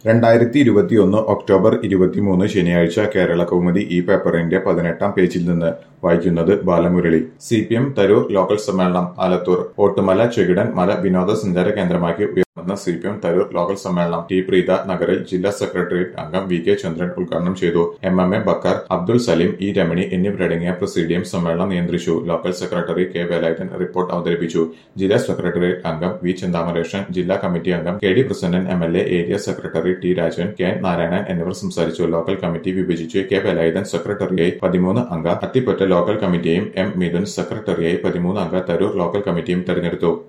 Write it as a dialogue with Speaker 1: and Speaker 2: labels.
Speaker 1: രണ്ടായിരത്തി ഇരുപത്തിയൊന്ന് ഒക്ടോബർ ഇരുപത്തിമൂന്ന് ശനിയാഴ്ച കേരള കൗമുദി ഈ പേപ്പറിന്റെ പതിനെട്ടാം പേജിൽ നിന്ന് വായിക്കുന്നത് Balamurali C P M Tarur local സമ്മേളനം ആലത്തൂർ ഓട്ടുമല ചെകിടൻ മല വിനോദസഞ്ചാര കേന്ദ്രമാക്കി ഉയർന്ന C P M Tarur local സമ്മേളനം ടി പ്രീത നഗറിൽ ജില്ലാ സെക്രട്ടേറിയറ്റ് അംഗം വി കെ ചന്ദ്രൻ ഉദ്ഘാടനം ചെയ്തു M M A Bakkar Abdul Saleem E Ramani എന്നിവരടങ്ങിയ പ്രസിഡിയം സമ്മേളനം നിയന്ത്രിച്ചു local secretary K Velayudhan report അവതരിപ്പിച്ചു ജില്ലാ സെക്രട്ടേറിയറ്റ് അംഗം വി ചിന്താമരേഷൻ ജില്ലാ കമ്മിറ്റി അംഗം K D Prasannan M L A area secretary T Rajan K N Narayanan എന്നിവർ സംസാരിച്ചു ലോക്കൽ കമ്മിറ്റി വിഭജിച്ച് കെ വേലായുധൻ സെക്രട്ടറിയായി പതിമൂന്ന് അംഗ അത്തിപ്പറ്റ ലോക്കൽ കമ്മിറ്റിയെയും എം മിഥുൻ സെക്രട്ടറിയായി പതിമൂന്ന് അംഗ തരൂർ ലോക്കൽ കമ്മിറ്റിയും തെരഞ്ഞെടുത്തു